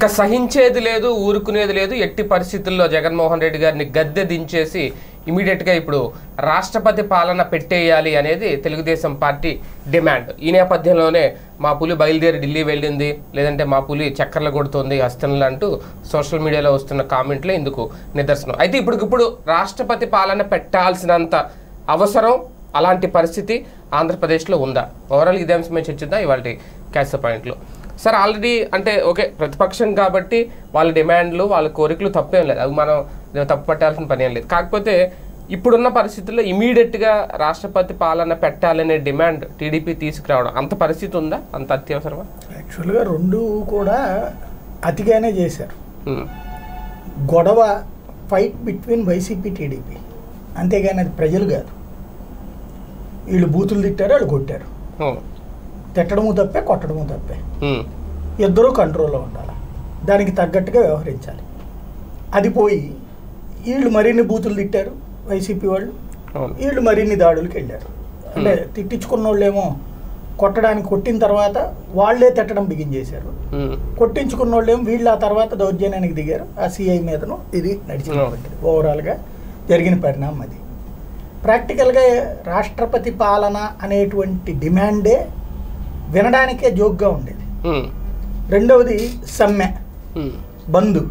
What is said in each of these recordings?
ఇక సహించేది లేదు ఊరుకునేది లేదు ఎట్టి పరిస్థితుల్లో జగన్మోహన్ రెడ్డి గారిని గద్దె దించేసి ఇమీడియట్గా ఇప్పుడు రాష్ట్రపతి పాలన పెట్టేయాలి అనేది తెలుగుదేశం పార్టీ డిమాండ్ ఈ నేపథ్యంలోనే మా పులి బయలుదేరి ఢిల్లీ వెళ్ళింది లేదంటే మా పులి చక్కర్లు కొడుతోంది హస్తనలు అంటూ సోషల్ మీడియాలో వస్తున్న కామెంట్లే ఇందుకు నిదర్శనం అయితే ఇప్పటికిప్పుడు రాష్ట్రపతి పాలన పెట్టాల్సినంత అవసరం అలాంటి పరిస్థితి ఆంధ్రప్రదేశ్లో ఉందా ఓవరాల్ ఇదే అంశమే చర్చిద్దాం ఇవాళ క్యాష్ పాయింట్లో సార్ ఆల్రెడీ అంటే ఓకే ప్రతిపక్షం కాబట్టి వాళ్ళ డిమాండ్లు వాళ్ళ కోరికలు తప్పేం లేదు అవి మనం తప్పు పట్టాల్సిన పని ఏం లేదు కాకపోతే ఇప్పుడున్న పరిస్థితుల్లో ఇమీడియట్గా రాష్ట్రపతి పాలన పెట్టాలనే డిమాండ్ టీడీపీ తీసుకురావడం అంత పరిస్థితి ఉందా అంత అత్యవసరమా యాక్చువల్గా రెండు కూడా అతిగానే చేశారు ఉమ్, గొడవ ఫైట్ బిట్వీన్ వైసీపీ టీడీపీ అంతేగాని అది ప్రజలు కాదు వీళ్ళు బూతులు తిట్టారు వాళ్ళు కొట్టారు ఉమ్, తిట్టడము తప్పే కొట్టడము తప్పే ఉమ్, ఇద్దరూ కంట్రోల్లో ఉండాలి దానికి తగ్గట్టుగా వ్యవహరించాలి అది పోయి వీళ్ళు మరిన్ని బూతులు తిట్టారు వైసీపీ వాళ్ళు అవును వీళ్ళు మరిన్ని దాడులకు వెళ్ళారు అంటే తిట్టించుకున్న వాళ్ళేమో కొట్టడానికి కొట్టిన తర్వాత వాళ్ళే తిట్టడం బిగిన్ చేశారు ఉమ్, కొట్టించుకున్న వాళ్ళేమో వీళ్ళు ఆ తర్వాత దౌర్జన్యానికి దిగారు ఆ సిఐ మీదను ఇది నడిచింది ఓవరాల్గా జరిగిన పరిణామం అది ప్రాక్టికల్గా రాష్ట్రపతి పాలన అనేటువంటి డిమాండే వినడానికే జోక్గా ఉండేది ఉమ్, రెండవది సమ్మె ఉమ్, బంధు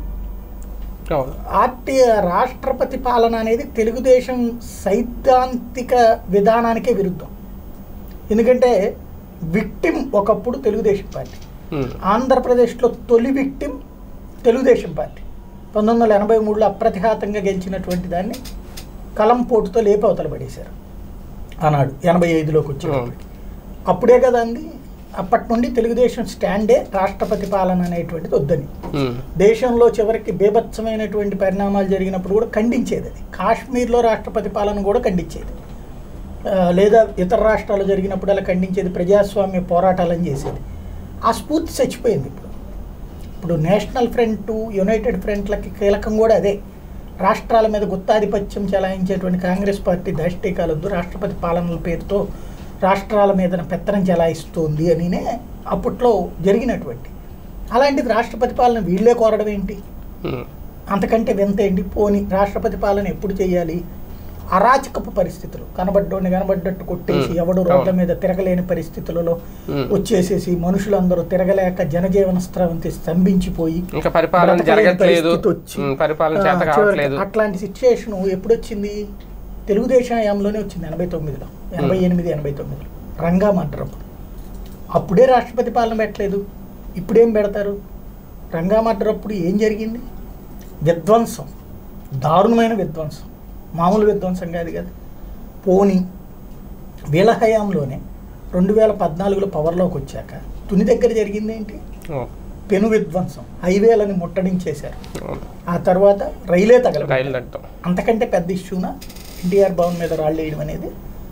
అవును ఆర్టీ రాష్ట్రపతి పాలన అనేది తెలుగుదేశం సైద్ధాంతిక విధానానికే విరుద్ధం ఎందుకంటే విక్టిమ్ ఒకప్పుడు తెలుగుదేశం పార్టీ ఉమ్, ఆంధ్రప్రదేశ్లో తొలి విక్టిమ్ తెలుగుదేశం పార్టీ పంతొమ్మిది వందల ఎనభై మూడులో అప్రతిఘాతంగా గెలిచినటువంటి దాన్ని కలంపోటుతో లేపి అవతల పడేశారు ఆనాడు ఎనభై ఐదులోకి వచ్చేటప్పటికి అప్పుడే కదా అంది అప్పటి నుండి తెలుగుదేశం స్టాండే రాష్ట్రపతి పాలన అనేటువంటిది వద్దని ఉమ్, దేశంలో చివరికి బీభత్సమైనటువంటి పరిణామాలు జరిగినప్పుడు కూడా ఖండించేది అది కాశ్మీర్లో రాష్ట్రపతి పాలన కూడా ఖండించేది ఆ, లేదా ఇతర రాష్ట్రాల్లో జరిగినప్పుడు అలా ఖండించేది ప్రజాస్వామ్య పోరాటాలని చేసేది ఆ స్ఫూర్తి చచ్చిపోయింది ఇప్పుడు ఇప్పుడు నేషనల్ ఫ్రంట్ యునైటెడ్ ఫ్రంట్లకి కీలకం కూడా అదే రాష్ట్రాల మీద గుత్తాధిపత్యం చెలాయించేటువంటి కాంగ్రెస్ పార్టీ దాష్టీకాలొద్దు రాష్ట్రపతి పాలనల పేరుతో రాష్ట్రాల మీద పెత్తనం చెలాయిస్తోంది అనినే అప్పట్లో జరిగినటువంటి అలాంటిది రాష్ట్రపతి పాలన వీళ్ళే కోరడం ఏంటి ఉమ్, అంతకంటే వింత ఏంటి పోని రాష్ట్రపతి పాలన ఎప్పుడు చేయాలి అరాచకపు పరిస్థితులు కనబడ్డోని కనబడ్డట్టు కొట్టేసి Hmm. ఎవడు రోడ్ల అవును. మీద తిరగలేని పరిస్థితులలో Hmm. వచ్చేసేసి మనుషులందరూ తిరగలేక జనజీవన స్రవంతి స్తంభించిపోయి ఇంకా పరిపాలన బ్రతకలేని జరగట్లేదు పరిస్థితి వచ్చి, ఉమ్, పరిపాలన ఆ, చేత చివరికి కావట్లేదు అట్లాంటి సిచ్యుయేషన్ ఎప్పుడు వచ్చింది తెలుగుదేశం హయాంలోనే వచ్చింది ఎనభై తొమ్మిదిలో ఎనభై ఎనిమిది ఎనభై తొమ్మిదిలో రంగా మడ్రప్పుడు అప్పుడే రాష్ట్రపతి పాలన పెట్టలేదు ఇప్పుడేం పెడతారు రంగా మడ్రప్పుడు ఏం జరిగింది విధ్వంసం దారుణమైన విధ్వంసం మామూలు విధ్వంసం కాదు కదా పోని వీళ్ళ హయాంలోనే రెండు వేల పద్నాలుగులో పవర్లోకి వచ్చాక తుని దగ్గర జరిగింది ఏంటి అవును, పెను విధ్వంసం హైవేలని ముట్టడించేశారు అవును. ఆ తర్వాత రైలే తగల రైలు అంటాం అంతకంటే పెద్ద ఇష్యూనా ఎన్టీఆర్ భవన్ మీద రాళ్ళు వేయడం అనేది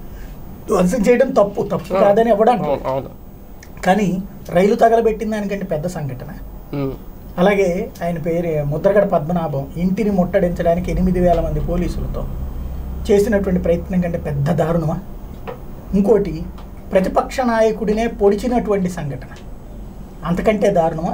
ధ్వంసం చేయడం తప్పు తప్పు కాదని ఇవ్వడానికి అవును అవును కానీ రైలు తగలబెట్టిన దానికంటే పెద్ద సంఘటన ఉమ్, అలాగే ఆయన పేరు ముద్రగడ పద్మనాభం ఇంటిని ముట్టడించడానికి ఎనిమిది వేల మంది పోలీసులతో చేసినటువంటి ప్రయత్నం కంటే పెద్ద దారుణమా ఇంకోటి ప్రతిపక్ష నాయకుడినే పొడిచినటువంటి సంఘటన అంతకంటే దారుణమా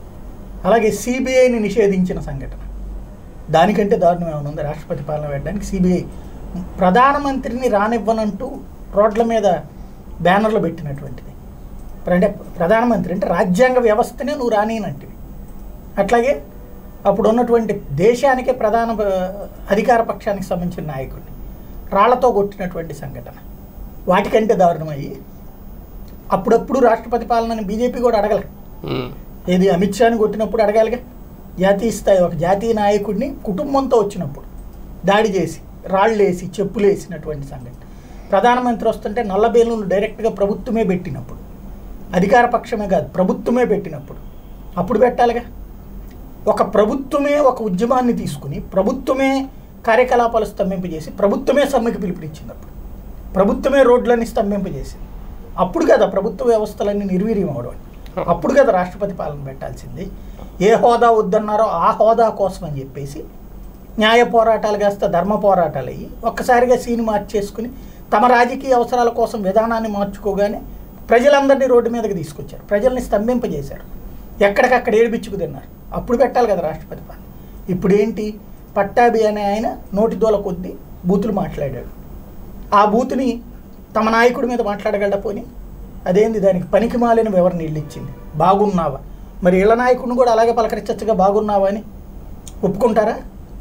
అలాగే సిబిఐని నిషేధించిన సంఘటన దానికంటే దారుణం ఏమైనా ఉంది రాష్ట్రపతి పాలన పెట్టడానికి సిబిఐ ప్రధానమంత్రిని రానివ్వనంటూ రోడ్ల మీద బ్యానర్లు పెట్టినటువంటిది అంటే ప్రధానమంత్రి అంటే రాజ్యాంగ వ్యవస్థనే నువ్వు రానియనంటివి అట్లాగే అప్పుడు ఉన్నటువంటి దేశానికే ప్రధాన ఆ, అధికార పక్షానికి సంబంధించిన నాయకుడిని రాళ్లతో కొట్టినటువంటి సంఘటన వాటికంటే దారుణమయ్యి అప్పుడప్పుడు రాష్ట్రపతి పాలనని బీజేపీ కూడా అడగల ఉమ్, ఏది అమిత్ షాని కొట్టినప్పుడు అడగాలిగా జాతీయ స్థాయి ఒక జాతీయ నాయకుడిని కుటుంబంతో వచ్చినప్పుడు దాడి చేసి రాళ్ళు వేసి చెప్పులు వేసినటువంటి సంఘటన ప్రధానమంత్రి వస్తుంటే నల్లబేలును డైరెక్ట్గా ప్రభుత్వమే పెట్టినప్పుడు అధికార పక్షమే కాదు ప్రభుత్వమే పెట్టినప్పుడు అప్పుడు పెట్టాలిగా ఒక ప్రభుత్వమే ఒక ఉద్యమాన్ని తీసుకుని ప్రభుత్వమే కార్యకలాపాలు స్తంభింపజేసి ప్రభుత్వమే సమ్మెకి పిలుపునిచ్చినప్పుడు ప్రభుత్వమే రోడ్లన్నీ స్తంభింపజేసింది అప్పుడు కదా ప్రభుత్వ వ్యవస్థలన్నీ నిర్వీర్యం అవడం అప్పుడు కదా రాష్ట్రపతి పాలన పెట్టాల్సింది ఏ హోదా వద్దన్నారో ఆ హోదా కోసం అని చెప్పేసి న్యాయ పోరాటాలు కాస్త ధర్మ పోరాటాలు అయ్యి ఒక్కసారిగా సీన్ మార్చేసుకుని తమ రాజకీయ అవసరాల కోసం విధానాన్ని మార్చుకోగానే ప్రజలందరినీ రోడ్డు మీదకి తీసుకొచ్చారు ప్రజల్ని స్తంభింపజేశారు ఎక్కడికక్కడ ఏడిపించుకు తిన్నారు అప్పుడు పెట్టాలి కదా రాష్ట్రపతి పాలన ఇప్పుడు ఏంటి పట్టాభి అనే ఆయన నోటి దోల కొద్దీ బూతులు మాట్లాడాడు ఆ బూతుని తమ నాయకుడి మీద మాట్లాడగలడా పోని అదేంది దానికి పనికి మాలిన వివరణ ఇల్లు ఇచ్చింది బాగున్నావా మరి ఇళ్ళ నాయకుడిని కూడా అలాగే పలకరించచ్చుగా బాగున్నావా అని ఒప్పుకుంటారా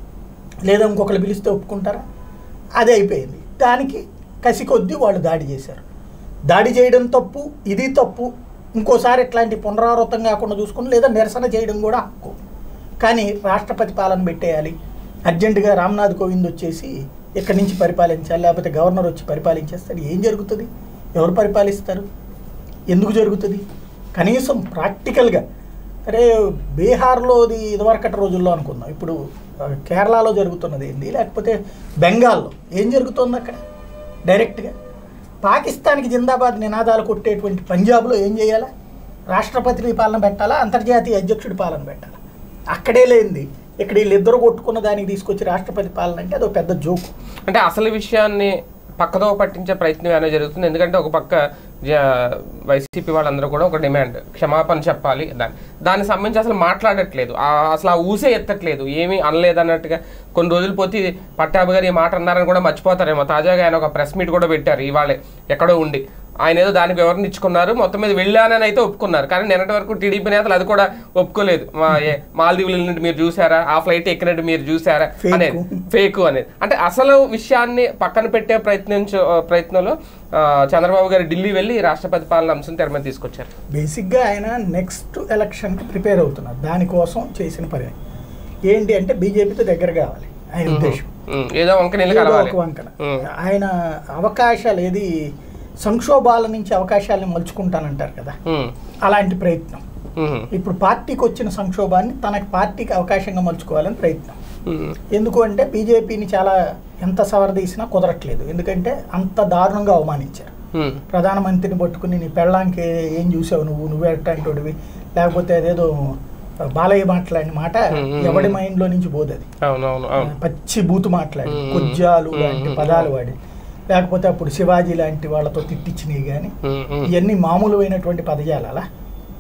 లేదా ఇంకొకరు పిలిస్తే ఒప్పుకుంటారా అది అయిపోయింది దానికి కసి కొద్దీ వాళ్ళు దాడి చేశారు దాడి చేయడం తప్పు ఇది తప్పు ఇంకోసారి ఇట్లాంటి పునరావృతం కాకుండా చూసుకుని లేదా నిరసన చేయడం కూడా హక్కు కానీ రాష్ట్రపతి పాలన పెట్టేయాలి అర్జెంటుగా రామ్నాథ్ కోవింద్ వచ్చేసి ఇక్కడి నుంచి పరిపాలించాలి లేకపోతే గవర్నర్ వచ్చి పరిపాలించేస్తాడు ఏం జరుగుతుంది ఎవరు పరిపాలిస్తారు ఎందుకు జరుగుతుంది కనీసం ప్రాక్టికల్గా అరే బీహార్లోది ఇదివరకటి రోజుల్లో అనుకుందాం ఇప్పుడు ఆ, కేరళలో జరుగుతున్నది ఏంది లేకపోతే బెంగాల్లో ఏం జరుగుతుంది అక్కడ డైరెక్ట్గా పాకిస్తాన్కి జిందాబాద్ నినాదాలు కొట్టేటువంటి పంజాబ్లో ఏం చేయాలా రాష్ట్రపతి పాలన పెట్టాలా అంతర్జాతీయ అధ్యక్షుడి పాలన పెట్టాలా అక్కడే లేనిది ఇక్కడ వీళ్ళిద్దరు కొట్టుకున్న దానికి తీసుకొచ్చి రాష్ట్రపతి పాలన అంటే అదొక పెద్ద జోకు అంటే అసలు విషయాన్ని పక్కదో పట్టించే ప్రయత్నం అనేది జరుగుతుంది ఎందుకంటే ఒక పక్క జ- వైసీపీ వాళ్ళందరూ కూడా ఒక డిమాండ్ క్షమాపణ చెప్పాలి దాని దానికి సంబంధించి అసలు మాట్లాడట్లేదు ఆ- అసలు ఆ ఊసే ఎత్తట్లేదు ఏమీ అనలేదు అన్నట్టుగా కొన్ని రోజులు పోతే పట్టాభి గారు ఈ మాట అన్నారని కూడా మర్చిపోతారేమో తాజాగా ఆయన ఒక ప్రెస్ మీట్ కూడా పెట్టారు ఇవాళే ఎక్కడో ఉండి ఆయన ఏదో దానికి వివరణ ఇచ్చుకున్నారు మొత్తం మీద వెళ్ళానని అయితే ఒప్పుకున్నారు కానీ నిన్నటి వరకు టీడీపీ నేతలు అది కూడా ఒప్పుకోలేదు మా ఏ- మాల్దీవుల నుండి మీరు చూసారా ఆ ఫ్లైట్ ఎక్కినట్టు మీరు చూసారా Fake. అనేది ఫేక్ అనేది అంటే అసలు విషయాన్ని పక్కన పెట్టే ప్రయత్నించ ప్రయత్నంలో ఆ, చంద్రబాబు గారు ఢిల్లీ వెళ్ళి రాష్ట్రపతి పాలన అంశం తెర మీద తీసుకొచ్చారు బేసిక్గా ఆయన నెక్స్ట్ ఎలక్షన్కి ప్రిపేర్ అవుతున్నారు దానికోసం చేసిన పని ఏంటి అంటే బీజేపీతో దగ్గర కావాలి ఆయన ఉద్దేశం ఉమ్, ఏదో వంక నీళ్ళు ఏదో కలవాలి ఒక వంకన ఉమ్, ఆయన అవకాశాలు ఏది సంక్షోభాల నుంచి అవకాశాలను మలుచుకుంటానంటారు కదా ఉమ్, అలాంటి ప్రయత్నం ఉమ్, ఇప్పుడు పార్టీకి వచ్చిన సంక్షోభాన్ని తనకి పార్టీకి అవకాశంగా మలుచుకోవాలని ప్రయత్నం ఉమ్, ఎందుకు అంటే బీజేపీని చాలా ఎంత సవరదీసినా కుదరట్లేదు ఎందుకంటే అంత దారుణంగా అవమానించారు ఉమ్, ప్రధానమంత్రిని పట్టుకుని నీ పెళ్ళాంకి ఏం చూసావు నువ్వు నువ్వే అట్లాంటివి లేకపోతే అదేదో బాలయ్య మాట్లాడిన మాట మ్మ్. ఎవడి మైండ్లో నుంచి పోదు అది అవును అవును అవును పచ్చి బూతు మాట్లాడి మ్మ్. కొజ్జాలు లాంటి మ్మ్. పదాలు వాడి లేకపోతే అప్పుడు శివాజీ లాంటి వాళ్ళతో తిట్టించినవి కానీ ఉమ్, ఉమ్, ఇవన్నీ మామూలుమైనటువంటి పదజాలు అలా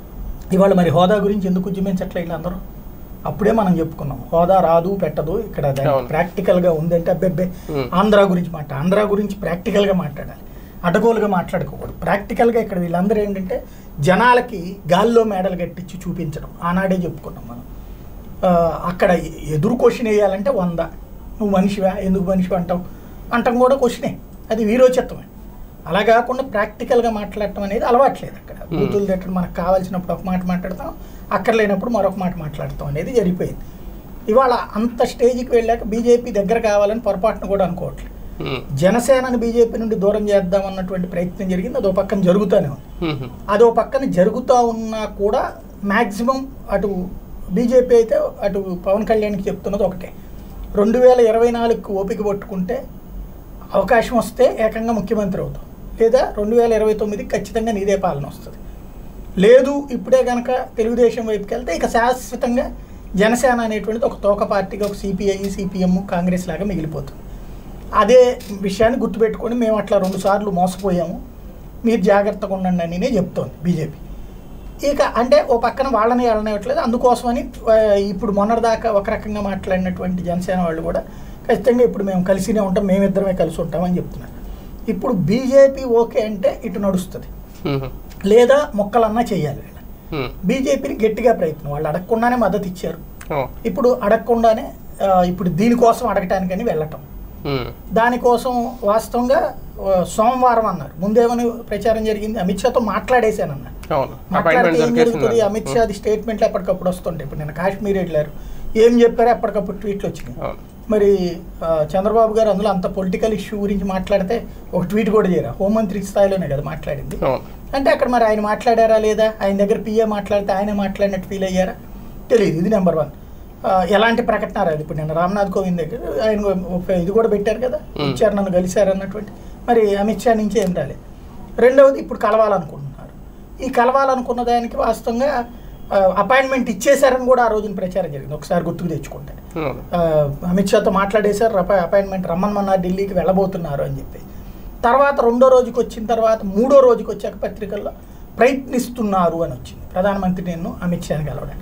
ఇవాళ మరి హోదా గురించి ఎందుకు ఉద్యమించట్లే వీళ్ళందరూ అప్పుడే మనం చెప్పుకున్నాం హోదా రాదు పెట్టదు ఇక్కడ అవును. ప్రాక్టికల్గా ఉందంటే అబ్బెబ్బే మ్మ్. ఆంధ్ర గురించి మాట ఆంధ్ర గురించి ప్రాక్టికల్గా మాట్లాడాలి అటగోలుగా మాట్లాడుకోకూడదు ప్రాక్టికల్గా ఇక్కడ వీళ్ళందరూ ఏంటంటే జనాలకి గాల్లో మేడలు కట్టించి చూపించడం ఆనాడే చెప్పుకున్నాం మనం ఆ, అక్కడ ఎదురు క్వశ్చన్ వేయాలంటే వంద నువ్వు మనిషివా ఎందుకు మనిషి అంటావు అంటాం కూడా క్వశ్చనే అది వీరోచిత్తమే అలా కాకుండా ప్రాక్టికల్గా మాట్లాడటం అనేది అలవాట్లేదు అక్కడ Hmm. బూతులు తిట్టడం మనకు కావాల్సినప్పుడు ఒక మాట మాట్లాడతాం అక్కర్లేనప్పుడు మరొక మాట మాట్లాడతాం అనేది జరిగిపోయింది ఇవాళ అంత స్టేజ్కి వెళ్ళాక బీజేపీ దగ్గర కావాలని పొరపాటున కూడా అనుకోవట్లేదు ఉమ్, జనసేనని బీజేపీ నుండి దూరం చేద్దాం అన్నటువంటి ప్రయత్నం జరిగింది అదో పక్కన జరుగుతూనే ఉంది ఉమ్, అదో పక్కన జరుగుతూ ఉన్నా కూడా మ్యాక్సిమం అటు బీజేపీ అయితే అటు పవన్ కళ్యాణ్కి చెప్తున్నది ఒకటే రెండు వేల ఇరవై నాలుగుకి ఓపిక పట్టుకుంటే అవకాశం వస్తే ఏకంగా ముఖ్యమంత్రి అవుతాం లేదా రెండు వేల ఇరవై తొమ్మిదికి ఖచ్చితంగా నీదే పాలన వస్తుంది లేదు ఇప్పుడే కనుక తెలుగుదేశం వైపుకి వెళ్తే ఇక శాశ్వతంగా జనసేన అనేటువంటిది ఒక తోక పార్టీగా ఒక సిపిఐ సిపిఎం కాంగ్రెస్ లాగా మిగిలిపోతుంది అదే విషయాన్ని గుర్తుపెట్టుకొని మేము అట్లా రెండు సార్లు మోసపోయాము మీరు జాగ్రత్తగా ఉండండి అని నేను చెప్తోంది బీజేపీ ఇక అంటే ఓ పక్కన వాళ్ళని వెళ్ళనివ్వట్లేదు అందుకోసమని ఆ, ఇప్పుడు మొన్నటిదాకా ఒక రకంగా మాట్లాడినటువంటి జనసేన వాళ్ళు కూడా ఖచ్చితంగా ఇప్పుడు మేము కలిసినే ఉంటాం మేమిద్దరమే కలిసి ఉంటామని చెప్తున్నారు ఇప్పుడు బీజేపీ ఓకే అంటే ఇటు నడుస్తుంది ఉమ్, లేదా మొక్కలన్నా చేయాలి వీళ్ళు ఉమ్, బీజేపీని గట్టిగా ప్రయత్నం వాళ్ళు అడగకుండానే మద్దతు ఇచ్చారు ఓ, ఇప్పుడు అడగకుండానే ఆ, ఇప్పుడు దీనికోసం అడగటానికని వెళ్ళటం ఉమ్, దానికోసం వాస్తవంగా ఆ, సోమవారం అన్నారు ముందేమని ప్రచారం జరిగింది అమిత్ షాతో మాట్లాడేశానన్నారు అవును మాట్లాడితే అపాయింట్మెంట్ ఏం జరుగుతుంది దొరికేసింది అమిత్ షాది స్టేట్మెంట్లు ఎప్పటికప్పుడు వస్తుంటాయి ఇప్పుడు నేను కాశ్మీర్ వెళ్ళారు ఏం చెప్పారో ఎప్పటికప్పుడు ట్వీట్లు వచ్చినాయి అవును మరి ఆ, చంద్రబాబు గారు అందులో అంత పొలిటికల్ ఇష్యూ గురించి మాట్లాడితే ఒక ట్వీట్ కూడా చేయరా హోంమంత్రి స్థాయిలోనే కదా మాట్లాడింది అవును అంటే అక్కడ మరి ఆయన మాట్లాడారా లేదా ఆయన దగ్గర పిఏ మాట్లాడితే ఆయన మాట్లాడినట్టు ఫీల్ అయ్యారా తెలియదు ఇది నెంబర్ వన్ ఆ, ఎలాంటి ప్రకటన రాదు ఇప్పుడు నేను రామ్నాథ్ కోవింద్ దగ్గర ఆయన ఒక ఇది కూడా పెట్టారు కదా Hmm. ఇచ్చారు నన్ను కలిశారు అన్నటువంటి మరి అమిత్ షా నుంచి ఏం రాలేదు రెండవది ఇప్పుడు కలవాలనుకుంటున్నారు ఈ కలవాలనుకున్న దానికి వాస్తవంగా అపాయింట్మెంట్ ఇచ్చేశారని కూడా ఆ రోజున ప్రచారం జరిగింది ఒకసారి గుర్తుకు తెచ్చుకుంటే అవును ఆ, అమిత్ షాతో మాట్లాడేశారు రప- అపాయింట్మెంట్ రమ్మన్మన్నారు ఢిల్లీకి వెళ్ళబోతున్నారు అని చెప్పి తర్వాత రెండో రోజుకి వచ్చిన తర్వాత మూడో రోజుకి వచ్చాక పత్రికల్లో ప్రయత్నిస్తున్నారు అని వచ్చింది ప్రధానమంత్రి నేను అమిత్ షాని కలవడానికి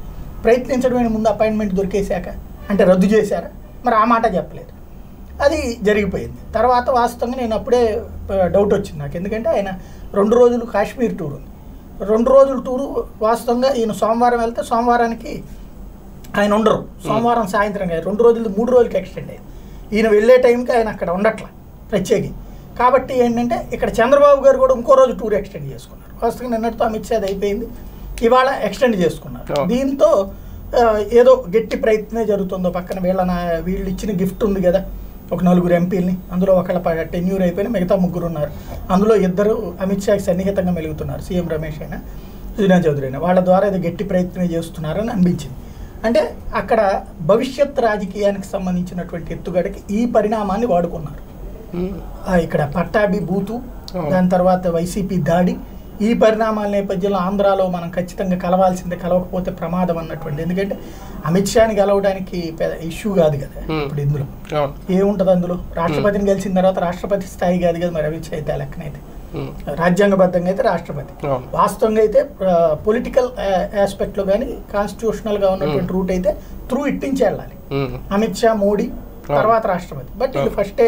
ప్రయత్నించడమే ముందు అపాయింట్మెంట్ దొరికేశాక అంటే రద్దు చేశారా మరి ఆ మాట చెప్పలేదు అది జరిగిపోయింది తర్వాత వాస్తవంగా నేను అప్పుడే ఆ, డౌట్ వచ్చింది నాకు ఎందుకంటే ఆయన రెండు రోజులు కాశ్మీర్ టూర్ ఉంది రెండు రోజుల టూరు వాస్తవంగా ఈయన సోమవారం వెళ్తే సోమవారానికి ఆయన ఉండరు సోమవారం సాయంత్రం కాదు రెండు రోజులు మూడు రోజులకి ఎక్స్టెండ్ అయ్యింది ఈయన వెళ్ళే టైంకి ఆయన అక్కడ ఉండట్ల ప్రత్యేకి కాబట్టి ఏంటంటే ఇక్కడ చంద్రబాబు గారు కూడా ఇంకో రోజు టూర్ ఎక్స్టెండ్ చేసుకున్నారు వాస్తవంగా నిన్నటితో అమిత్ షా అది అయిపోయింది ఇవాళ ఎక్స్టెండ్ చేసుకున్నారు Oh. దీంతో ఆ, ఏదో గట్టి ప్రయత్నమే జరుగుతుందో పక్కన వీళ్ళ నా వీళ్ళు ఇచ్చిన గిఫ్ట్ ఉంది కదా ఒక నలుగురు ఎంపీలని అందులో ఒకళ్ళ టెన్యూర్ అయిపోయిన మిగతా ముగ్గురు ఉన్నారు అందులో ఇద్దరు అమిత్ షాకి సన్నిహితంగా మెలుగుతున్నారు సీఎం రమేష్ అయినా సుజనా చౌదరి అయినా వాళ్ళ ద్వారా ఏదో గట్టి ప్రయత్నమే చేస్తున్నారని అనిపించింది అంటే అక్కడ భవిష్యత్ రాజకీయానికి సంబంధించినటువంటి ఎత్తుగడకి ఈ పరిణామాన్ని వాడుకున్నారు ఉమ్. ఆ, ఇక్కడ పట్టాభి బూతు అవును. దాని తర్వాత వైసీపీ దాడి ఈ పరిణామాల నేపథ్యంలో ఆంధ్రాలో మనం ఖచ్చితంగా కలవాల్సిందే కలవకపోతే ప్రమాదం అన్నటువంటి ఎందుకంటే అమిత్ షాని కలవడానికి పెద్ద ఇష్యూ కాదు కదా Hmm. ఇప్పుడు ఇందులో అవును ఏముంటుంది అందులో రాష్ట్రపతిని గెలిచిన తర్వాత రాష్ట్రపతి స్థాయి కాదు కదా మరి అమిత్ షా అయితే ఆ లెక్కనైతే ఉమ్. రాజ్యాంగబద్ధంగా అయితే రాష్ట్రపతి అవును వాస్తవంగా అయితే పొలిటికల్ ఆస్పెక్ట్లో కానీ కాన్స్టిట్యూషనల్గా ఉన్నటువంటి రూట్ అయితే త్రూ ఇట్టించి వెళ్ళాలి ఉమ్. అమిత్ షా మోడీ తర్వాత రాష్ట్రపతి బట్ వీళ్ళు ఫస్టే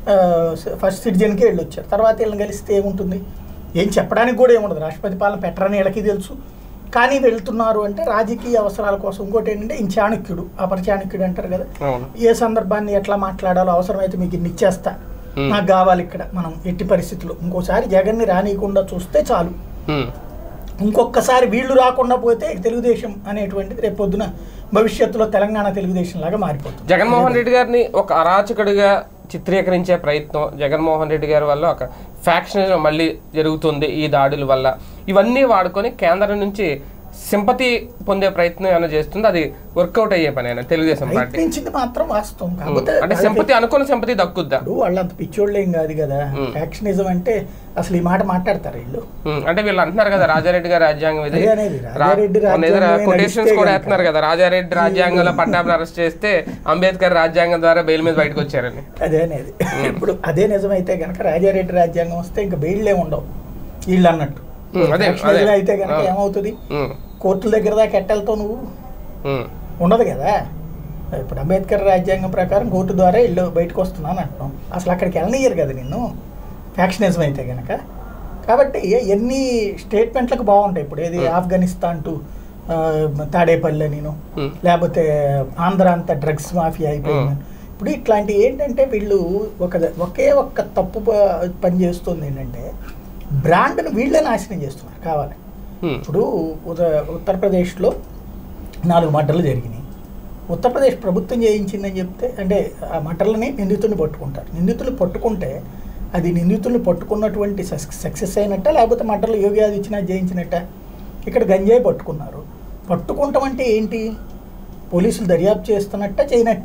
ఫస్ట్ సిటిజన్కే వెళ్ళి వచ్చారు తర్వాత వీళ్ళని కలిస్తే ఏముంటుంది ఏం చెప్పడానికి కూడా ఏముండదు రాష్ట్రపతి పాలన పెట్టరని వీళ్ళకి తెలుసు కానీ వెళ్తున్నారు అంటే రాజకీయ అవసరాల కోసం ఇంకోటి ఏంటంటే ఈయన చాణక్యుడు అపర చాణక్యుడు అంటారు కదా అవును ఏ సందర్భాన్ని ఎట్లా మాట్లాడాలో అవసరమైతే మీకు ఇన్ని ఇచ్చేస్తా Hmm. నాకు కావాలి ఇక్కడ మనం ఎట్టి పరిస్థితుల్లో ఇంకోసారి జగన్ని రానియకుండా చూస్తే చాలు ఉమ్. ఇంకొకసారి వీళ్ళు రాకుండా పోతే తెలుగుదేశం అనేటువంటిది రేపు పొద్దున భవిష్యత్తులో తెలంగాణ తెలుగుదేశం లాగా మారిపోతుంది జగన్మోహన్ రెడ్డి గారిని ఒక అరాచకుడిగా చిత్రీకరించే ప్రయత్నం జగన్మోహన్ రెడ్డి గారి వల్ల ఒక ఫ్యాక్షన్ మళ్ళీ జరుగుతుంది ఈ దాడుల వల్ల ఇవన్నీ వాడుకొని కేంద్రం నుంచి సింపతి పొందే ప్రయత్నం ఏమైనా చేస్తుంది అది వర్కౌట్ అయ్యే పని అయినా తెలుగుదేశం పార్టీ ప్రయత్నించింది మాత్రం వాస్తవం కాకపోతే అంటే సింపతి అనుకున్న సింపతి దక్కుద్దా ఇప్పుడు వాళ్ళంత పిచ్చోళ్ళు ఏం కాదు కదా ఫ్యాక్షనిజం అంటే అసలు ఈ మాట మాట్లాడతారు వీళ్ళు ఉమ్, అంటే వీళ్ళు అంటున్నారు కదా రాజారెడ్డి గారి రాజ్యాంగం ఇది అదే అనేది, రాజారెడ్డి రాజ్యాంగమే కొటేషన్స్ నడిస్తే కూడా గనుక. వేస్తున్నారు కదా రాజారెడ్డి రాజ్యాంగంలో పట్టాభిని అరెస్ట్ చేస్తే అంబేద్కర్ రాజ్యాంగం ద్వారా బెయిల్ మీద బయటకు వచ్చారని అదే అనేది ఇప్పుడు అదే నిజమైతే కనుక రాజారెడ్డి రాజ్యాంగం వస్తే ఇంకా బెయిల్లే ఉండవు వీళ్ళు అన్నట్టు ఉమ్, అదే, Factionism అదే. అయితే కనుక ఆ. ఏమవుతుంది ఉమ్, కోర్టుల దగ్గర దాకా ఎట్టెళ్తావు నువ్వు ఉమ్, ఉండదు కదా ఇప్పుడు అంబేద్కర్ రాజ్యాంగం ప్రకారం కోర్టు ద్వారా ఇల్లు బయటకు వస్తున్నాను అంటున్నాం అసలు అక్కడికి వెళ్ళనియ్యరు కదా నిన్ను ఫ్యాక్షనిజం అయితే కనుక కాబట్టి ఎన్ని స్టేట్మెంట్లకు బాగుంటాయి ఇప్పుడు ఏది ఆఫ్ఘనిస్తాన్ టు ఆ, తాడేపల్లి నేను Hmm. లేకపోతే ఆంధ్ర అంతా డ్రగ్స్ మాఫియా అయిపోయింది ఇప్పుడు ఇట్లాంటి ఏంటంటే వీళ్ళు ఒక ఒకే ఒక్క తప్పు ప- పని చేస్తుంది ఏంటంటే బ్రాండ్ని వీళ్ళే నాశనం చేస్తున్నారు కావాలి ఉమ్, ఇప్పుడు ఉద ఉత్తరప్రదేశ్లో నాలుగు మర్డర్లు జరిగినాయి ఉత్తరప్రదేశ్ ప్రభుత్వం చేయించిందని చెప్తే అంటే ఆ మర్డర్లని నిందితుల్ని పట్టుకుంటారు నిందితులు పట్టుకుంటే అది నిందితుల్ని పట్టుకున్నటువంటి సక్సెస్ అయినట్ట లేకపోతే మర్డర్లు యోగి ఆదిత్యనాథ్ జయించినట్ట ఇక్కడ గంజాయి పట్టుకున్నారు పట్టుకుంటాం అంటే ఏంటి పోలీసులు దర్యాప్తు చేస్తున్నట్ట చేయనట్ట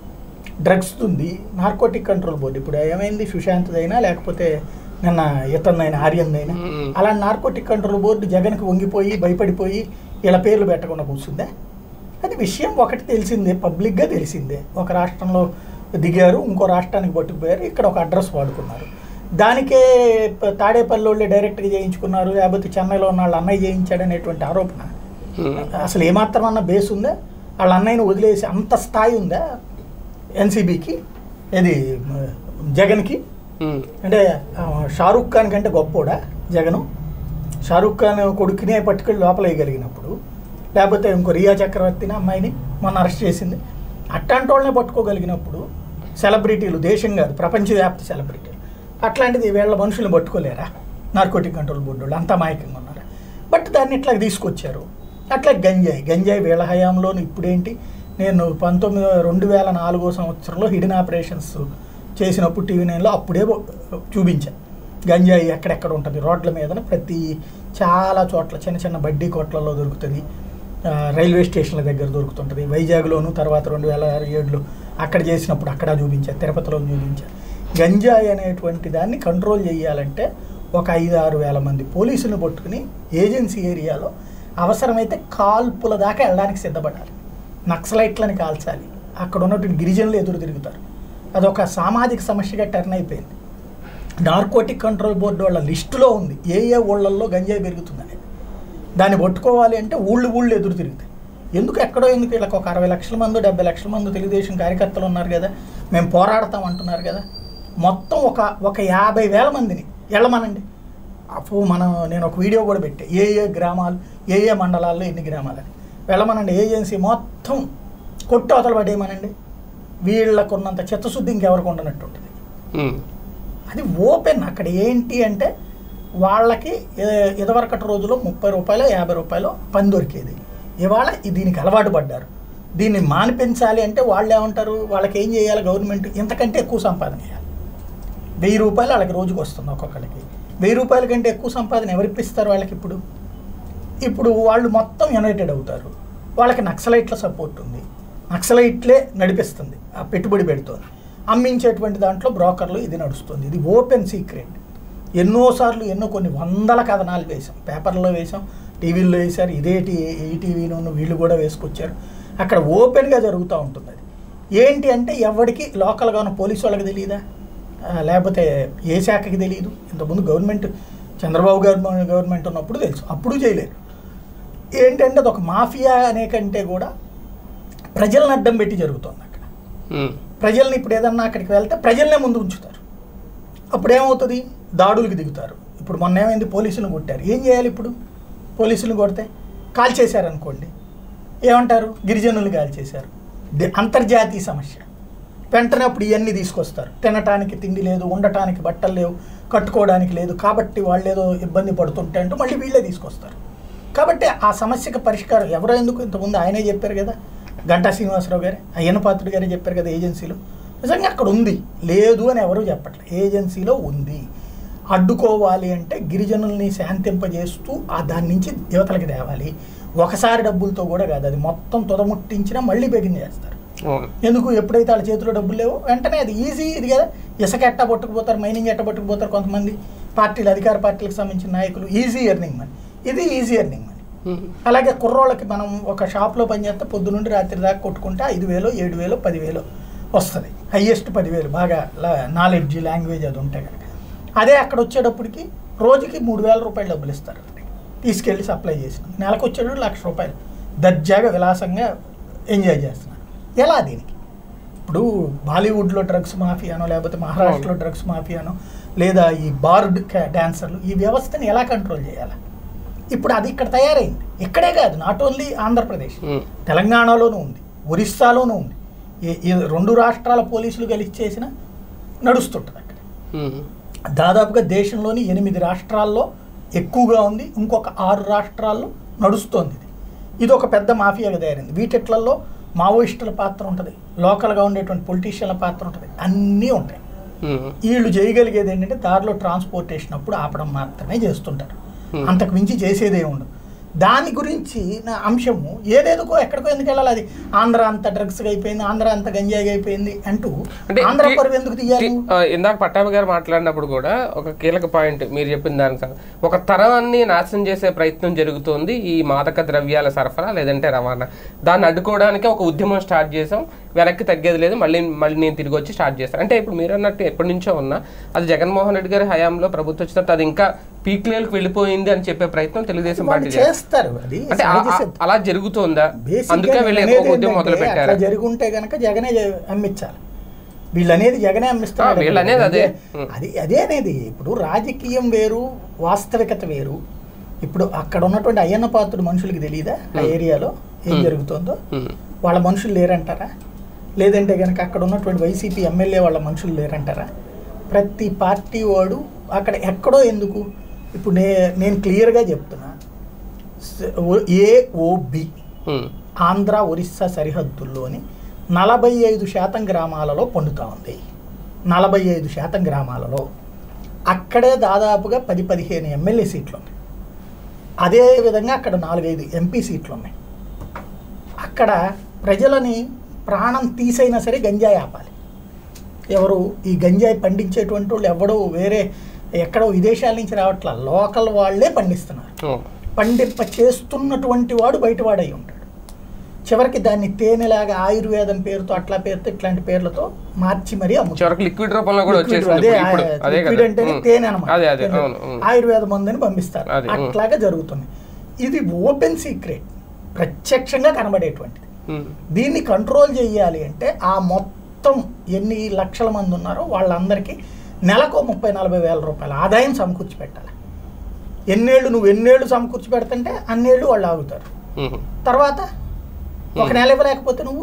డ్రగ్స్ ఉంది నార్కోటిక్ కంట్రోల్ బోర్డు ఇప్పుడు ఏమైంది సుశాంత్దైనా లేకపోతే నిన్న ఇతన్నైనా ఆర్యందైనా మ్మ్. అలా నార్కోటిక్ కంట్రోల్ బోర్డు జగన్కి వంగిపోయి భయపడిపోయి ఇలా పేర్లు పెట్టకుండా కూర్చుందా అది విషయం ఒకటి తెలిసిందే పబ్లిక్గా తెలిసిందే ఒక రాష్ట్రంలో దిగారు ఇంకో రాష్ట్రానికి పట్టుకుపోయారు ఇక్కడ ఒక అడ్రస్ వాడుకున్నారు దానికే ప- తాడేపల్లి వాళ్ళే డైరెక్ట్గా చేయించుకున్నారు లేకపోతే చెన్నైలో ఉన్న వాళ్ళ అన్నయ్య చేయించాడు అనేటువంటి ఆరోపణ ఉమ్, అసలు ఏమాత్రం అన్న బేస్ ఉందా వాళ్ళ అన్నయ్యని వదిలేసి అంత స్థాయి ఉందా ఎన్సీబీకి ఇది మ, జగన్కి ఉమ్, అంటే ఆ, షారూక్ ఖాన్ కంటే గొప్పోడా జగను షారూక్ ఖాన్ కొడుకునే పట్టుకెళ్ళి లోపల వేయగలిగినప్పుడు లేకపోతే ఇంకో రియా చక్రవర్తిని అమ్మాయిని మొన్న అరెస్ట్ చేసింది అట్లాంటి వాళ్ళనే పట్టుకోగలిగినప్పుడు సెలబ్రిటీలు దేశం కాదు ప్రపంచవ్యాప్త సెలబ్రిటీలు అట్లాంటిది వీళ్ళ మనుషుల్ని పట్టుకోలేరా నార్కోటిక్ కంట్రోల్ బోర్డు వాళ్ళు అంత అమాయకంగా ఉన్నారా బట్ దాన్ని ఇట్లా తీసుకొచ్చారు అట్లా గంజాయి గంజాయి వీళ్ళ హయాంలోను ఇప్పుడేంటి నేను పంతొమ్మిది రెండు వేల నాలుగో సంవత్సరంలో హిడెన్ ఆపరేషన్స్ చేసినప్పుడు టీవీ నైన్లో అప్పుడే చూపించాను గంజాయి ఎక్కడెక్కడ ఉంటుంది రోడ్ల మీదన ప్రతి చాలా చోట్ల చిన్న చిన్న బడ్డీ కొట్లలో దొరుకుతుంది ఆ, రైల్వే స్టేషన్ల దగ్గర దొరుకుతుంటుంది వైజాగ్లోను తర్వాత రెండు వేల ఏడులో అక్కడ చేసినప్పుడు అక్కడ చూపించారు తిరుపతిలో చూపించారు గంజాయి అనేటువంటి దాన్ని కంట్రోల్ చేయాలంటే ఒక ఐదు ఆరు వేల మంది పోలీసులను పట్టుకుని ఏజెన్సీ ఏరియాలో అవసరమైతే కాల్పుల దాకా వెళ్ళడానికి సిద్ధపడాలి నక్సలైట్లని కాల్చాలి అక్కడ ఉన్నటువంటి గిరిజనులు ఎదురు తిరుగుతారు అదొక సామాజిక సమస్యగా టర్న్ అయిపోయింది నార్కోటిక్ కంట్రోల్ బోర్డు వాళ్ళ లిస్టులో ఉంది ఏ ఏ ఊళ్ళల్లో గంజాయి పెరుగుతుందనేది దాన్ని పట్టుకోవాలి అంటే ఊళ్ళు ఊళ్ళు ఎదురు తిరుగుతాయి ఎందుకు ఎక్కడో ఎందుకు వీళ్ళకి ఒక అరవై లక్షల మంది డెబ్బై లక్షల మంది తెలుగుదేశం కార్యకర్తలు ఉన్నారు కదా మేము పోరాడతాం అంటున్నారు కదా మొత్తం ఒక ఒక యాభై వేల మందిని వెళ్ళమనండి అప్పుడు మనం నేను ఒక వీడియో కూడా పెట్టా ఏ ఏ గ్రామాలు ఏ ఏ మండలాల్లో ఎన్ని గ్రామాలని వెళ్ళమనండి ఏజెన్సీ మొత్తం కొట్టు అవతల పడేయమనండి వీళ్ళకు ఉన్నంత చిత్తశుద్ధి ఇంకెవరికి ఉండనట్టు ఉంటుంది ఉమ్, అది ఓపెన్ అక్కడ ఏంటి అంటే వాళ్ళకి ఏ- ఇదివరకటి రోజుల్లో ముప్పై రూపాయలు యాభై రూపాయలు పని దొరికేది ఇవాళ ఈ- దీనికి అలవాటు పడ్డారు దీన్ని మానిపించాలి అంటే వాళ్ళు ఏమంటారు వాళ్ళకి ఏం చేయాలి గవర్నమెంట్ ఇంతకంటే ఎక్కువ సంపాదన చేయాలి వెయ్యి రూపాయలు వాళ్ళకి రోజుకి వస్తుంది ఒక్కొక్కరికి వెయ్యి రూపాయల కంటే ఎక్కువ సంపాదన ఎవరు ఇప్పిస్తారు వాళ్ళకి ఇప్పుడు ఇప్పుడు వాళ్ళు మొత్తం యునైటెడ్ అవుతారు వాళ్ళకి నక్సలైట్ల సపోర్ట్ ఉంది నక్సలైట్లే నడిపిస్తుంది ఆ పెట్టుబడి పెడుతుంది అమ్మించేటువంటి దాంట్లో బ్రోకర్లు ఇది నడుస్తుంది ఇది ఓపెన్ సీక్రెట్ ఎన్నోసార్లు ఎన్నో కొన్ని వందల కథనాలు వేసాం పేపర్లో వేసాం టీవీల్లో వేశారు ఇదే టీ ఈటీవీను వీళ్ళు కూడా వేసుకొచ్చారు అక్కడ ఓపెన్గా జరుగుతూ ఉంటుంది అది ఏంటి అంటే ఎవరికి లోకల్గా ఉన్న పోలీసు వాళ్ళకి తెలియదా ఆ, లేకపోతే ఏ శాఖకి తెలియదు ఇంతకుముందు గవర్నమెంట్ చంద్రబాబు గారు గవర్నమెంట్ ఉన్నప్పుడు తెలుసు అప్పుడు చేయలేరు ఏంటంటే అది ఒక మాఫియా అనే కంటే కూడా ప్రజలను అడ్డం పెట్టి జరుగుతుంది అక్కడ ఉమ్, ప్రజల్ని ఇప్పుడు ఏదన్నా అక్కడికి వెళ్తే ప్రజల్నే ముందు ఉంచుతారు అప్పుడు ఏమవుతుంది దాడులకు దిగుతారు ఇప్పుడు మొన్న ఏమైంది పోలీసులను కొట్టారు ఏం చేయాలి ఇప్పుడు పోలీసులను కొడితే కాల్ చేశారనుకోండి ఏమంటారు గిరిజనులు కాల్ చేశారు ది- అంతర్జాతీయ సమస్య వెంటనే అప్పుడు ఇవన్నీ తీసుకొస్తారు తినటానికి తిండి లేదు ఉండటానికి బట్టలు లేవు కట్టుకోవడానికి లేదు కాబట్టి వాళ్ళు ఏదో ఇబ్బంది పడుతుంటే అంటూ మళ్ళీ వీళ్ళే తీసుకొస్తారు కాబట్టి ఆ సమస్యకు పరిష్కారం ఎవరో ఎందుకు ఇంతకుముందు ఆయనే చెప్పారు కదా గంటా శ్రీనివాసరావు గారు అయ్యన్న పాత్రుడు గారే చెప్పారు కదా ఏజెన్సీలో నిజంగా అక్కడ ఉంది లేదు అని ఎవరు చెప్పట్లేదు ఏజెన్సీలో ఉంది అడ్డుకోవాలి అంటే గిరిజనుల్ని శాంతింపజేస్తూ ఆ దాని నుంచి యువతలకి తేవాలి ఒకసారి డబ్బులతో కూడా కాదు అది మొత్తం తుదముట్టించినా మళ్ళీ బెగిన్ చేస్తారు అవును ఎందుకు ఎప్పుడైతే వాళ్ళ చేతిలో డబ్బులు లేవో వెంటనే అది ఈజీ ఇది కదా ఇసుక ఎట్ట పట్టుకుపోతారు మైనింగ్ ఎట్ట పట్టుకుపోతారు కొంతమంది పార్టీలు అధికార పార్టీలకు సంబంధించిన నాయకులు ఈజీ ఎర్నింగ్ మనీ ఇది ఈజీ ఎర్నింగ్ మనీ ఉమ్, అలాగే కుర్రోళ్ళకి మనం ఒక షాప్లో పనిచేస్తే పొద్దు నుండి రాత్రి దాకా కొట్టుకుంటే ఐదు వేలు ఏడు వేలు పదివేలు వస్తుంది హయ్యెస్ట్ పదివేలు బాగా నాలెడ్జ్ లాంగ్వేజ్ అది ఉంటే కనుక అదే అక్కడ వచ్చేటప్పటికి రోజుకి మూడు వేల రూపాయలు డబ్బులు ఇస్తారు తీసుకెళ్ళి సప్లై చేసిన నెలకు వచ్చేటప్పుడు లక్ష రూపాయలు దర్జాగా విలాసంగా ఎంజాయ్ చేస్తున్నారు ఎలా దీనికి ఇప్పుడు బాలీవుడ్లో డ్రగ్స్ మాఫియానో లేకపోతే మహారాష్ట్రలో డ్రగ్స్ మాఫియానో లేదా ఈ బార్డ్ డాన్సర్లు ఈ వ్యవస్థని ఎలా కంట్రోల్ చేయాలి ఇప్పుడు అది ఇక్కడ తయారైంది ఇక్కడే కాదు నాట్ ఓన్లీ ఆంధ్రప్రదేశ్ ఉమ్, తెలంగాణలోనూ ఉంది ఒరిస్సాలోనూ ఉంది ఈ ఈ రెండు రాష్ట్రాల పోలీసులు కలిసి చేసిన నడుస్తుంటుంది అక్కడ ఉమ్, దాదాపుగా దేశంలోని ఎనిమిది రాష్ట్రాల్లో ఎక్కువగా ఉంది ఇంకొక ఆరు రాష్ట్రాల్లో నడుస్తోంది ఇది ఇది ఒక పెద్ద మాఫియాగా తయారైంది వీటిట్లలో మావోయిస్టుల పాత్ర ఉంటుంది లోకల్గా ఉండేటువంటి పొలిటీషియన్ల పాత్ర ఉంటుంది అన్నీ ఉంటాయి ఉమ్, వీళ్ళు చేయగలిగేది ఏంటంటే దారిలో ట్రాన్స్పోర్టేషన్ అప్పుడు ఆపడం మాత్రమే చేస్తుంటారు Hmm. అంతకు మించి చేసేదే ఉండదు దాని గురించి నా అంశము ఏదేదుకో ఎక్కడికో ఎందుకు వెళ్ళాలి అది ఆంధ్ర అంత డ్రగ్స్గా అయిపోయింది ఆంధ్ర అంత గంజాయిగా అయిపోయింది అంటూ అంటే ఆంధ్ర టీ- పరువు ఎందుకు తీయాలి టీ- ఆ, ఇందాక పట్టాభి గారు మాట్లాడినప్పుడు కూడా ఒక కీలక పాయింట్ మీరు చెప్పిన దానికి సం- ఒక తరాన్ని నాశనం చేసే ప్రయత్నం జరుగుతోంది ఈ మాదక ద్రవ్యాల సరఫరా లేదంటే రవాణా దాన్ని అడ్డుకోవడానికి ఒక ఉద్యమం స్టార్ట్ చేసాం వెనక్కి తగ్గేది లేదు మళ్ళీ మళ్ళీ నేను తిరిగి వచ్చి స్టార్ట్ చేస్తాను అంటే ఇప్పుడు మీరు అన్నట్టు ఎప్పటి నుంచో ఉన్నా అది జగన్మోహన్ రెడ్డి గారి హయాంలో ప్రభుత్వం వచ్చిన తర్వాత అది ఇంకా పీక్ లెవెల్కి వెళ్ళిపోయింది అని చెప్పే ప్రయత్నం తెలుగుదేశం వాళ్ళు పార్టీ చేస్తుంది. చేస్తారు అది అంటే ఆ- సహజ ఆ- సిద్ధం. అలా జరుగుతోందా Basic అందుకే గా వీళ్ళు నేను ఎక్కువ అనేది ఉద్యమం మొదలు ఏంటంటే, పెట్టారు అట్లా జరుగుంటే గనక జగనే జ- అమ్మించాలి వీళ్ళు అనేది జగనే అమ్మిస్తారు ఆ, వీళ్ళు అనేది అదే. ఉం. అది అదే అనేది ఇప్పుడు రాజకీయం వేరు వాస్తవికత వేరు ఇప్పుడు అక్కడ ఉన్నటువంటి అయ్యన్న పాత్రుడు మనుషులకి తెలియదా ఆ ఏరియాలో ఏం ఉం. జరుగుతుందో ఉమ్, వాళ్ళ మనుషులు లేరంటారా లేదంటే కనుక అక్కడ ఉన్నటువంటి వైసీపీ ఎమ్మెల్యే వాళ్ళ మనుషులు లేరంటారా ప్రతి పార్టీ వాడు అక్కడ ఎక్కడో ఎందుకు ఇప్పుడు నే నేను క్లియర్గా చెప్తున్నా స- ఓ- ఏఓబి ఉమ్, ఆంధ్ర ఒరిస్సా సరిహద్దుల్లోని నలభై ఐదు శాతం గ్రామాలలో పండుతా ఉంది నలభై ఐదు శాతం గ్రామాలలో అక్కడే దాదాపుగా పది పదిహేను ఎమ్మెల్యే సీట్లు ఉన్నాయి అదే విధంగా అక్కడ నాలుగైదు ఎంపీ సీట్లు ఉన్నాయి అక్కడ ప్రజలని ప్రాణం తీసైనా సరే గంజాయి ఆపాలి ఎవరు ఈ గంజాయి పండించేటువంటి వాళ్ళు ఎవడో వేరే ఎక్కడో విదేశాల నుంచి రావట్లా లోకల్ వాళ్ళే పండిస్తున్నారు ఉమ్. పండింప చేస్తున్నటువంటి వాడు బయటవాడై ఉంటాడు చివరికి దాన్ని తేనెలాగా ఆయుర్వేదం పేరుతో అట్లా పేరుతో ఇట్లాంటి పేర్లతో మార్చి మరీ అమ్ముతారు చివరికి లిక్విడ్ రూపంలో కూడా లిక్విడ్ వచ్చేసింది అదే ఇప్పుడు. ఇప్పుడు అదే లిక్విడ్ కదా అంటేనే ఉమ్. తేనె అనమాట అదే అదే తేనె. అవును ఉమ్. ఆయుర్వేద మందుని పంపిస్తారు అది, ఉమ్. అట్లాగా జరుగుతుంది ఇది ఓపెన్ సీక్రెట్ ప్రత్యక్షంగా కనబడేటువంటిది ఉమ్, దీన్ని కంట్రోల్ చేయాలి అంటే ఆ మొత్తం ఎన్ని లక్షల మంది ఉన్నారో వాళ్ళందరికీ నెలకు ముప్పై నలభై వేల రూపాయల ఆదాయం సమకూర్చి పెట్టాలి ఎన్నేళ్ళు నువ్వు ఎన్నేళ్ళు సమకూర్చి పెడుతుంటే అన్నేళ్ళు వాళ్ళు ఆగుతారు ఉమ్, తర్వాత ఒక Hmm. నెల ఇవ్వలేకపోతే నువ్వు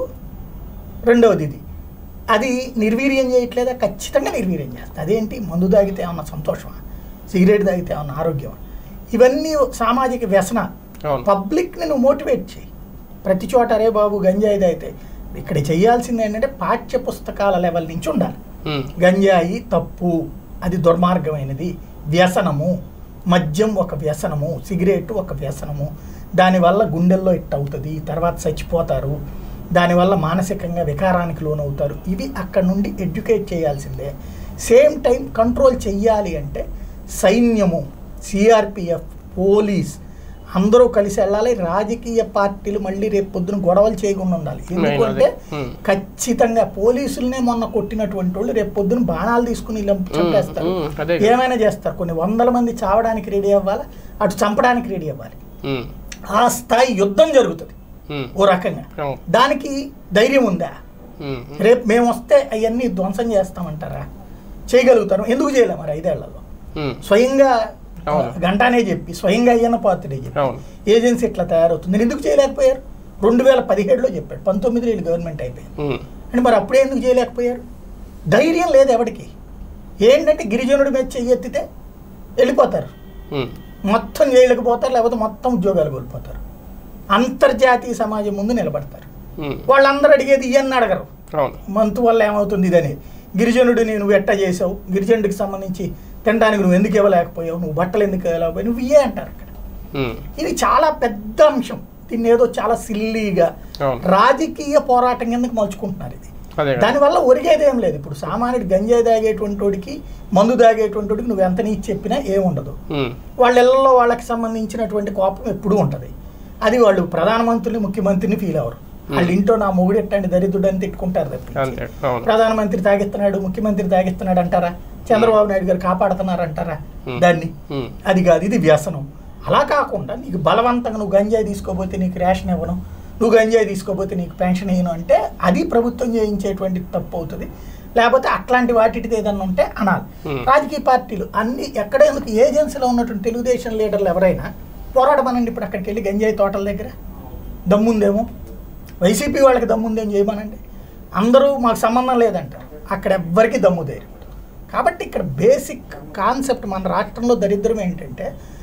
రెండవది ఇది అది నిర్వీర్యం చేయట్లేదా ఖచ్చితంగా నిర్వీర్యం చేస్తా అదేంటి మందు తాగితే ఏమన్నా సంతోషమా సిగరెట్ తాగితే ఏమన్నా ఆరోగ్యమా ఇవన్నీ సామాజిక వ్యసన అవును పబ్లిక్ని నువ్వు మోటివేట్ చేయి ప్రతి చోట అరే బాబు గంజాయి అయితే ఇక్కడ చేయాల్సింది ఏంటంటే పాఠ్య పుస్తకాల లెవెల్ నుంచి ఉండాలి ఉమ్, గంజాయి తప్పు అది దుర్మార్గమైనది వ్యసనము మద్యం ఒక వ్యసనము సిగరెట్ ఒక వ్యసనము దానివల్ల గుండెల్లో ఇట్ అవుతుంది తర్వాత చచ్చిపోతారు దానివల్ల మానసికంగా వికారానికి లోనవుతారు ఇవి అక్కడ నుండి ఎడ్యుకేట్ చేయాల్సిందే సేమ్ టైం కంట్రోల్ చెయ్యాలి అంటే సైన్యము సిఆర్పిఎఫ్ పోలీస్ అందరూ కలిసి వెళ్ళాలి రాజకీయ పార్టీలు మళ్ళీ రేపు పొద్దున గొడవలు చేయకుండా ఉండాలి ఎందుకంటే Hmm. ఖచ్చితంగా పోలీసులనే మొన్న కొట్టినటువంటి వాళ్ళు రేపు పొద్దున బాణాలు తీసుకుని ఇలా చంపేస్తారు ఉమ్, అదే కదా. ఏమైనా చేస్తారు కొన్ని వందల మంది చావడానికి రెడీ అవ్వాలి అటు చంపడానికి రెడీ అవ్వాలి ఉమ్, ఆ స్థాయి యుద్ధం జరుగుతుంది ఉమ్, ఓ రకంగా అవును దానికి ధైర్యం ఉందా ఉమ్, రేపు మేము వస్తే అవన్నీ ధ్వంసం చేస్తామంటారా చేయగలుగుతారు ఎందుకు చేయలేం మరి ఐదేళ్లలో ఉమ్, స్వయంగా అవును. గంటానే చెప్పి స్వయంగా అయ్యన్న పాత్రుడే చెప్పి అవును ఏజెన్సీ ఇట్లా తయారవుతుంది నేను ఎందుకు చేయలేకపోయారు రెండు వేల పదిహేడులో చెప్పాడు పంతొమ్మిదిలో వీళ్ళు గవర్నమెంట్ అయిపోయింది ఉమ్, అంటే మరి అప్పుడే ఎందుకు చేయలేకపోయారు ధైర్యం లేదు ఎవరికి ఏంటంటే గిరిజనుడి మీద చెయ్యి ఎత్తితే వెళ్ళిపోతారు ఉమ్, మొత్తం చేయలేకపోతారు లేకపోతే మొత్తం ఉద్యోగాలు కోల్పోతారు అంతర్జాతీయ సమాజం ముందు నిలబడతారు ఉమ్, వాళ్ళందరూ అడిగేది ఇవన్నీ అడగరు అవును మంతు వల్ల ఏమవుతుంది ఇదని గిరిజనుడిని నువ్వు ఎట్టా చేసావు గిరిజనుడికి సంబంధించి తినడానికి నువ్వు ఎందుకు ఇవ్వలేకపోయావు నువ్వు బట్టలు ఎందుకు ఇవ్వలేకపోయావు నువ్వు ఇవే అంటారు అక్కడ ఉమ్, ఇది చాలా పెద్ద అంశం దీన్ని ఏదో చాలా సిల్లీగా అవును రాజకీయ పోరాటం కిందకి మలుచుకుంటున్నారు ఇది అదే కదా. దానివల్ల ఒరిగేది ఏం లేదు ఇప్పుడు సామాన్యుడు గంజాయి తాగేటువంటి వాడికి మందు తాగేటువంటి వాడికి నువ్వు ఎంత నీచి చెప్పినా ఏముండదు ఉమ్, వాళ్ళ ఇళ్లలో వాళ్ళకి సంబంధించినటువంటి కోపం ఎప్పుడూ ఉంటుంది అది వాళ్ళు ప్రధానమంత్రిని ముఖ్యమంత్రిని ఫీల్ అవ్వరు వాళ్ళ ఇంట్లో నా మొగుడు ఎట్టండి దరిద్రుడు అని తిట్టుకుంటారు తప్పించి అంతే అవును ప్రధానమంత్రి తాగిస్తున్నాడు ముఖ్యమంత్రి తాగిస్తున్నాడు అంటారా చంద్రబాబు నాయుడు గారు కాపాడుతున్నారు అంటారా Hmm. దాన్ని ఉమ్, అది కాదు ఇది వ్యసనం అలా కాకుండా నీకు బలవంతంగా నువ్వు గంజాయి తీసుకోపోతే నీకు రేషన్ ఇవ్వను నువ్వు గంజాయి తీసుకోపోతే నీకు పెన్షన్ ఇవ్వను అంటే అది ప్రభుత్వం చేయించేటువంటి తప్పు అవుతుంది లేకపోతే అట్లాంటి వాటిది ఏదన్నా ఉంటే అనాలి Hmm. రాజకీయ పార్టీలు అన్ని ఎక్కడ ఎందుకు ఏజెన్సీలో ఉన్నటువంటి తెలుగుదేశం లీడర్లు ఎవరైనా పోరాడమనండి ఇప్పుడు అక్కడికి వెళ్ళి గంజాయి తోటల దగ్గర దమ్ముందేమో వైసీపీ వాళ్ళకి దమ్ముందేం చేయమనండి అందరూ మాకు సంబంధం లేదంటారు అక్కడ ఎవ్వరికి దమ్ము ధైర్యం ఉండదు. కాబట్టి ఇక్కడ బేసిక్ కాన్సెప్ట్ మన రాష్ట్రంలో దరిద్రం ఏంటంటే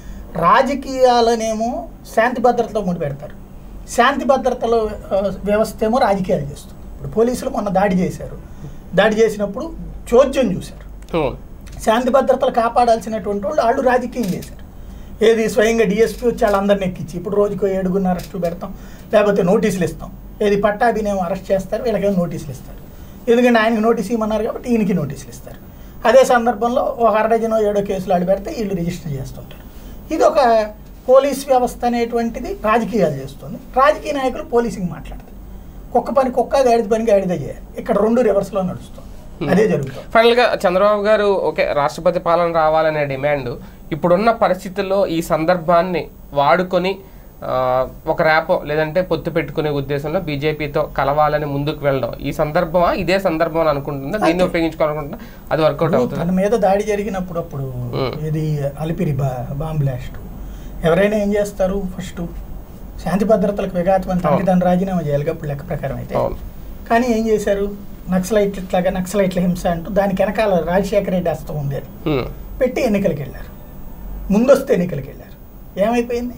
రాజకీయాలనేమో శాంతి భద్రతలో ముడిపెడతారు శాంతి భద్రతలో ఆ, వ్యవస్థ ఏమో రాజకీయాలు చేస్తుంది ఇప్పుడు పోలీసులు మొన్న దాడి చేశారు దాడి చేసినప్పుడు చోద్యం చూశారు అవును శాంతి భద్రతలు కాపాడాల్సినటువంటి వాళ్ళు వాళ్ళు రాజకీయం చేశారు ఏది స్వయంగా డిఎస్పీ వచ్చి వాళ్ళందరిని ఎక్కించి ఇప్పుడు రోజుకో ఏడుగురిని అరెస్టులు పెడతాం లేకపోతే నోటీసులు ఇస్తాం ఏది పట్టాభినేమో అరెస్ట్ చేస్తారు వీళ్ళకేమో నోటీసులు ఇస్తారు ఎందుకంటే ఆయనకి నోటీస్ ఇవ్వమన్నారు కాబట్టి ఈయనకి నోటీసులు ఇస్తారు అదే సందర్భంలో ఒక అరడజనో ఏడో కేసులు ఆడి పెడితే వీళ్ళు రిజిస్టర్ చేస్తుంటారు ఇది ఒక పోలీస్ వ్యవస్థ అనేటువంటిది రాజకీయాలు చేస్తుంది రాజకీయ నాయకులు పోలీసింగ్ మాట్లాడతారు కుక్క పని కుక్క గాడిద పని గాడిద చేయాలి ఇక్కడ రెండు రివర్స్లో నడుస్తుంది అదే జరుగుతుంది ఫైనల్ గా చంద్రబాబు గారు ఓకే రాష్ట్రపతి పాలన రావాలనే డిమాండ్ ఇప్పుడున్న పరిస్థితుల్లో ఈ సందర్భాన్ని వాడుకొని ఆ, ఒక ర్యాపో లేదంటే పొత్తు పెట్టుకునే ఉద్దేశంలో బీజేపీతో కలవాలని ముందుకు వెళ్ళడం ఈ సందర్భమా ఇదే సందర్భం అని అనుకుంటుందా దీన్ని ఉపయోగించుకోవాలనుకుంటుందా అది వర్కౌట్ అవుతుంది తన మీద దాడి జరిగినప్పుడు అప్పుడు మ్మ్. ఇది అలిపిరి బా బాంబ్ బ్లాస్ట్ ఎవరైనా ఏం చేస్తారు ఫస్ట్ శాంతి భద్రతలకు విఘాతమని తనకి అవును. తను రాజీనామా చేయాలి అప్పుడు లెక్క ప్రకారం అయితే అవును కానీ ఏం చేశారు నక్సలైట్ ఇట్లాగా నక్సలైట్ల హింస అంటూ దానికి వెనకాల రాజశేఖర రెడ్డి హస్తం ఉంది అని ఉమ్, పెట్టి ఎన్నికలకు వెళ్ళారు ముందొస్తే ఎన్నికలకు వెళ్ళారు ఏమైపోయింది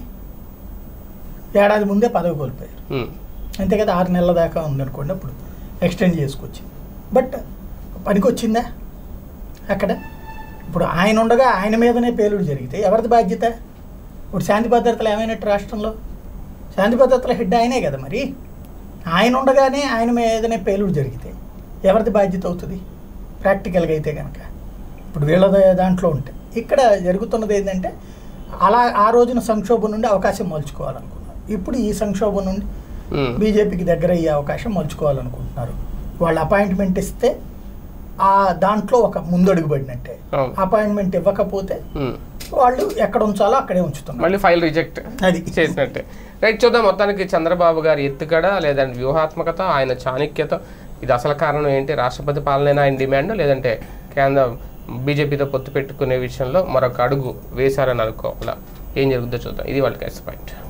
ఏడాది ముందే పదవి కోల్పోయారు ఉమ్, అంతే కదా ఆరు నెలల దాకా ఉందనుకోండి అప్పుడు ఎక్స్టెండ్ చేసుకొచ్చి బట్ పనికొచ్చిందా అక్కడ ఇప్పుడు ఆయన ఉండగా ఆయన మీదనే పేలుడు జరిగితే ఎవరిది బాధ్యత ఇప్పుడు శాంతి భద్రతలు ఏమైనట్టు రాష్ట్రంలో శాంతి భద్రతల హెడ్ ఆయనే కదా మరి ఆయన ఉండగానే ఆయన మీదనే పేలుడు జరిగితే ఎవరిది బాధ్యత అవుతుంది ప్రాక్టికల్గా అయితే కనుక ఇప్పుడు వీళ్ళ దా- దాంట్లో ఉంటే ఇక్కడ జరుగుతున్నది ఏంటంటే అలా ఆ రోజున సంక్షోభం నుండి అవకాశం మలుచుకోవాలనుకున్నారు ఇప్పుడు ఈ సంక్షోభం నుండి ఉమ్, బీజేపీకి దగ్గర అయ్యే అవకాశం మలుచుకోవాలనుకుంటున్నారు వాళ్ళు అపాయింట్మెంట్ ఇస్తే ఆ దాంట్లో ఒక ముందడుగు పడినట్టే అవును. అపాయింట్మెంట్ ఇవ్వకపోతే ఉమ్. వాళ్ళు ఎక్కడ ఉంచాలో అక్కడే ఉంచుతున్నారు మళ్ళీ ఫైల్ రిజెక్ట్ అది చేసినట్టే రైట్ చూద్దాం మొత్తానికి చంద్రబాబు గారి ఎత్తుగడ లేదంటే వ్యూహాత్మకత ఆయన చాణక్యత ఇది అసలు కారణం ఏంటి రాష్ట్రపతి పాలన ఆయన డిమాండ్ లేదంటే కేంద్రం బీజేపీతో పొత్తు పెట్టుకునే విషయంలో మరొక అడుగు వేశారని అనుకోవాలా ఏం జరుగుతుందో చూద్దాం ఇది వాళ్ళకి పాయింట్